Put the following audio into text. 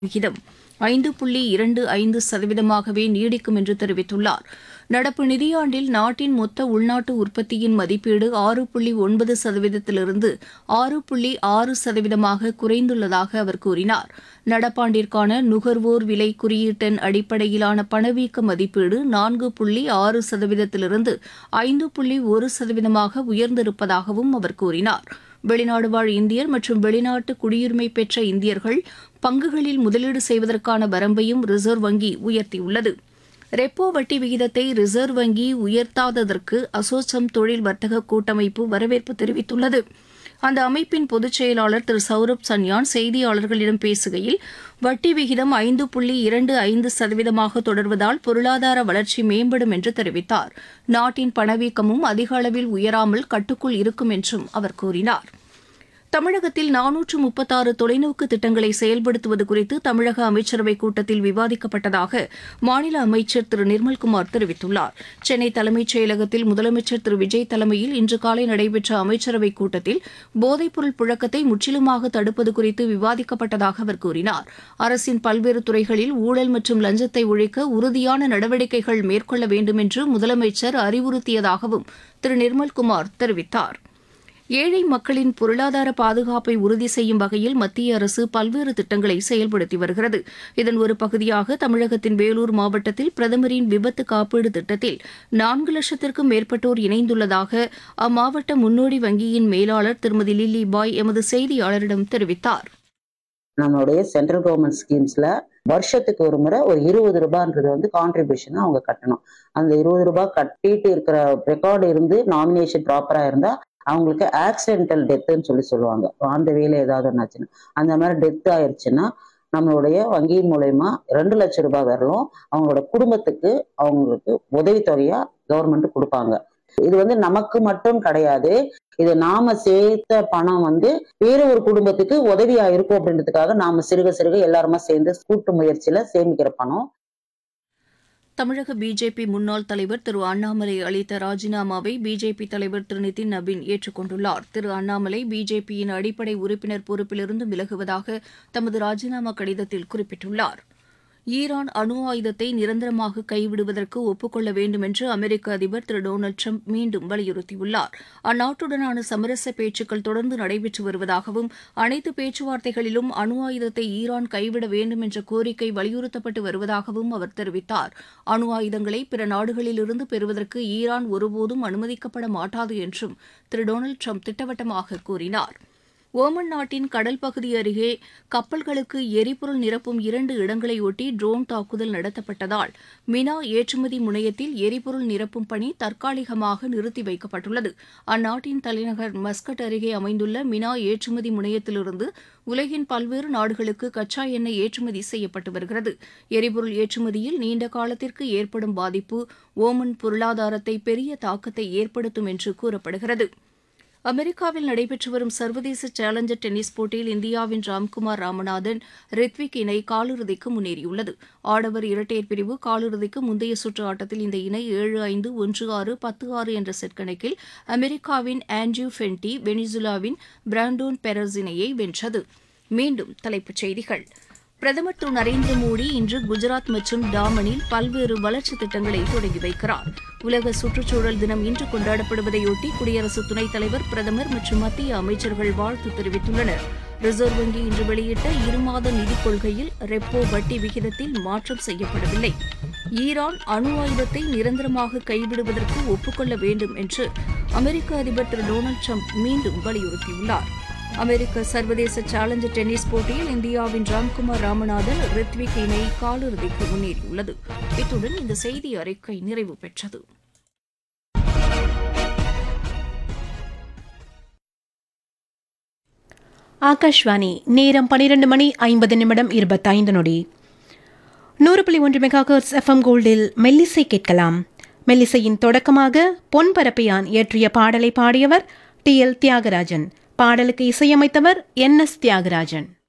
விகிதம் ஐந்து புள்ளி இரண்டு ஐந்து சதவீதமாகவே நீடிக்கும் என்று தெரிவித்துள்ளார் நடப்பு நிதியாண்டில் நாட்டின் மொத்த உள்நாட்டு உற்பத்தியின் மதிப்பீடு ஆறு புள்ளி ஒன்பது சதவீதத்திலிருந்து ஆறு புள்ளி ஆறு சதவீதமாக குறைந்துள்ளதாக அவர் கூறினார் நடப்பாண்டிற்கான நுகர்வோர் விலை குறியீட்டெண் அடிப்படையிலான பணவீக்க மதிப்பீடு நான்கு புள்ளி ஆறு சதவீதத்திலிருந்து ஐந்து புள்ளி ஒரு சதவீதமாக உயர்ந்திருப்பதாகவும் அவர் கூறினார் வெளிநாடு வாழ் இந்தியர் மற்றும் வெளிநாட்டு குடியுரிமை பெற்ற இந்தியர்கள் பங்குகளில் முதலீடு செய்வதற்கான வரம்பையும் ரிசர்வ் வங்கி உயர்த்தியுள்ளது ரெப்போ வட்டி விகிதத்தை ரிசர்வ் வங்கி உயர்த்தாததற்கு அசோசம் தொழில் வர்த்தக கூட்டமைப்பு வரவேற்பு தெரிவித்துள்ளது அந்த அமைப்பின் பொதுச் செயலாளர் திரு சௌரப் சன்யான் செய்தியாளர்களிடம் பேசுகையில் வட்டி விகிதம் ஐந்து புள்ளி இரண்டு ஐந்து சதவீதமாக தொடர்வதால் பொருளாதார வளர்ச்சி மேம்படும் என்று தெரிவித்தார் நாட்டின் பணவீக்கமும் அதிக அளவில் உயராமல் கட்டுக்குள் இருக்கும் என்றும் அவர் கூறினார் தமிழகத்தில் நானூற்று முப்பத்தாறு தொலைநோக்கு திட்டங்களை செயல்படுத்துவது குறித்து தமிழக அமைச்சரவைக் கூட்டத்தில் விவாதிக்கப்பட்டதாக மாநில அமைச்சர் திரு நிர்மல்குமார் தெரிவித்துள்ளார் சென்னை தலைமைச் செயலகத்தில் முதலமைச்சர் திரு விஜய் தலைமையில் இன்று காலை நடைபெற்ற அமைச்சரவைக் கூட்டத்தில் போதைப்பொருள் புழக்கத்தை முற்றிலுமாக தடுப்பது குறித்து விவாதிக்கப்பட்டதாக அவர் கூறினார் அரசின் பல்வேறு துறைகளில் ஊழல் மற்றும் லஞ்சத்தை ஒழிக்க உறுதியான நடவடிக்கைகள் மேற்கொள்ள வேண்டும் என்று முதலமைச்சர் அறிவுறுத்தியதாகவும் திரு நிர்மல்குமார் தெரிவித்தார் ஏழை மக்களின் பொருளாதார பாதுகாப்பை உறுதி செய்யும் வகையில் மத்திய அரசு பல்வேறு திட்டங்களை செயல்படுத்தி வருகிறது இதன் ஒரு பகுதியாக தமிழகத்தின் வேலூர் மாவட்டத்தில் பிரதமரின் விபத்து காப்பீடு திட்டத்தில் நான்கு லட்சத்திற்கும் மேற்பட்டோர் இணைந்துள்ளதாக அம்மாவட்ட முன்னோடி வங்கியின் மேலாளர் திருமதி லில்லி பாய் எமது செய்தியாளரிடம் தெரிவித்தார் நம்மளுடைய சென்ட்ரல் கவர்மெண்ட் ஸ்கீம்ஸ்ல வருஷத்துக்கு ஒரு முறை ஒரு இருபது ரூபான்றது வந்து கான்ட்ரிபியூஷன் அவங்க கட்டணும் அந்த இருபது ரூபாய் கட்டிட்டு இருக்கிற ரெக்கார்டு இருந்து நாமினேஷன் ப்ராப்பரா இருந்தா அவங்களுக்கு ஆக்சிடென்டல் டெத்துன்னு சொல்லி சொல்லுவாங்க அந்த வேலை ஏதாவது ஒன்றாச்சுன்னா அந்த மாதிரி டெத் ஆயிடுச்சுன்னா நம்மளுடைய வங்கி மூலயமா ரெண்டு லட்சம் ரூபாய் வரலும் அவங்களோட குடும்பத்துக்கு அவங்களுக்கு உதவித்தொகையா கவர்மெண்ட் கொடுப்பாங்க இது வந்து நமக்கு மட்டும் கிடையாது இது நாம சேர்த்த பணம் வந்து வேற ஒரு குடும்பத்துக்கு உதவியா இருக்கும் அப்படின்றதுக்காக நாம சிறுக சிறுக எல்லாருமா சேர்ந்து கூட்டு முயற்சியில சேமிக்கிற பணம் தமிழக பிஜேபி முன்னாள் தலைவர் திரு அண்ணாமலை அளித்த ராஜினாமாவை பிஜேபி தலைவர் திரு நிதின் நபீன் ஏற்றுக்கொண்டுள்ளார் திரு அண்ணாமலை பிஜேபியின் அடிப்படை உறுப்பினர் பொறுப்பிலிருந்து விலகுவதாக தமது ராஜினாமா கடிதத்தில் குறிப்பிட்டுள்ளார் ஈரான் அணு ஆயுதத்தை நிரந்தரமாக கைவிடுவதற்கு ஒப்புக்கொள்ள வேண்டும் என்று அமெரிக்க அதிபர் திரு டொனால்டு ட்ரம்ப் மீண்டும் வலியுறுத்தியுள்ளார் அந்நாட்டுடனான சமரச பேச்சுக்கள் தொடர்ந்து நடைபெற்று வருவதாகவும் அனைத்து பேச்சுவார்த்தைகளிலும் அணு ஆயுதத்தை ஈரான் கைவிட வேண்டும் என்ற கோரிக்கை வலியுறுத்தப்பட்டு வருவதாகவும் அவர் தெரிவித்தார் அணு ஆயுதங்களை பிற நாடுகளிலிருந்து பெறுவதற்கு ஈரான் ஒருபோதும் அனுமதிக்கப்பட மாட்டாது என்றும் திரு டொனால்டு ட்ரம்ப் திட்டவட்டமாக கூறினார் ஓமன் நாட்டின் கடல் பகுதி அருகே கப்பல்களுக்கு எரிபொருள் நிரப்பும் இரண்டு இடங்களை ஒட்டி ட்ரோன் தாக்குதல் நடத்தப்பட்டதால் மினா ஏற்றுமதி முனையத்தில் எரிபொருள் நிரப்பும் பணி தற்காலிகமாக நிறுத்தி வைக்கப்பட்டுள்ளது அந்நாட்டின் தலைநகர் மஸ்கட் அருகே அமைந்துள்ள மினா ஏற்றுமதி முனையத்திலிருந்து உலகின் பல்வேறு நாடுகளுக்கு கச்சா எண்ணெய் ஏற்றுமதி செய்யப்பட்டு வருகிறது எரிபொருள் ஏற்றுமதியில் நீண்ட காலத்திற்கு ஏற்படும் பாதிப்பு ஓமன் பொருளாதாரத்தை பெரிய தாக்கத்தை ஏற்படுத்தும் என்று கூறப்படுகிறது அமெரிக்காவில் நடைபெற்று வரும் சர்வதேச சேலஞ்சர் டென்னிஸ் போட்டியில் இந்தியாவின் ராம்குமார் ராமநாதன் ரித்விக் இணை காலிறுதிக்கு முன்னேறியுள்ளது ஆடவர் இரட்டையர் பிரிவு காலிறுதிக்கு முந்தைய சுற்று ஆட்டத்தில் இந்த இணை ஏழு ஐந்து ஒன்று ஆறு பத்து ஆறு என்ற செட் கணக்கில் அமெரிக்காவின் ஆண்ட்ரியூ ஃபென்டி வெனிசுலாவின் பிராண்டோன் பெரஸ் இணையை வென்றது மீண்டும் தலைப்புச் செய்திகள் பிரதமர் திரு நரேந்திர மோடி இன்று குஜராத் மற்றும் டாமனில் பல்வேறு வளர்ச்சித் திட்டங்களை தொடங்கி வைக்கிறார் உலக சுற்றுச்சூழல் தினம் இன்று கொண்டாடப்படுவதையொட்டி குடியரசு துணைத் தலைவர் பிரதமர் மற்றும் மத்திய அமைச்சர்கள் வாழ்த்து தெரிவித்துள்ளனர் ரிசர்வ் வங்கி இன்று வெளியிட்ட இருமாத நிதிக் கொள்கையில் ரெப்போ வட்டி விகிதத்தில் மாற்றம் செய்யப்படவில்லை ஈரான் அணு ஆயுதத்தை நிரந்தரமாக கைவிடுவதற்கு ஒப்புக்கொள்ள வேண்டும் என்று அமெரிக்க அதிபர் திரு டொனால்டு ட்ரம்ப் மீண்டும் வலியுறுத்தியுள்ளார் அமெரிக்க சர்வதேச சேலஞ்சர் டென்னிஸ் போட்டியில் இந்தியாவின் ராம்குமார் ராமநாதன் ரித்விக் இணை காலிறுதிக்கு முன்னேறியுள்ளது இத்துடன் இந்த செய்தி அறிக்கை நிறைவு பெற்றது ஆகாஷ்வாணி நேரம் பனிரெண்டு மணி ஐம்பது நிமிடம் இருபத்தைந்து நொடி நூறு புள்ளி ஒன்று மெகா ஹெர்ட்ஸ் எஃப்எம் கோல்டில் மெல்லிசை கேட்கலாம் மெல்லிசையின் தொடக்கமாக பொன் பரப்பியான் இயற்றிய பாடலை பாடியவர் டி எல் தியாகராஜன் பாடலுக்கு இசையமைத்தவர் என் எஸ் தியாகராஜன்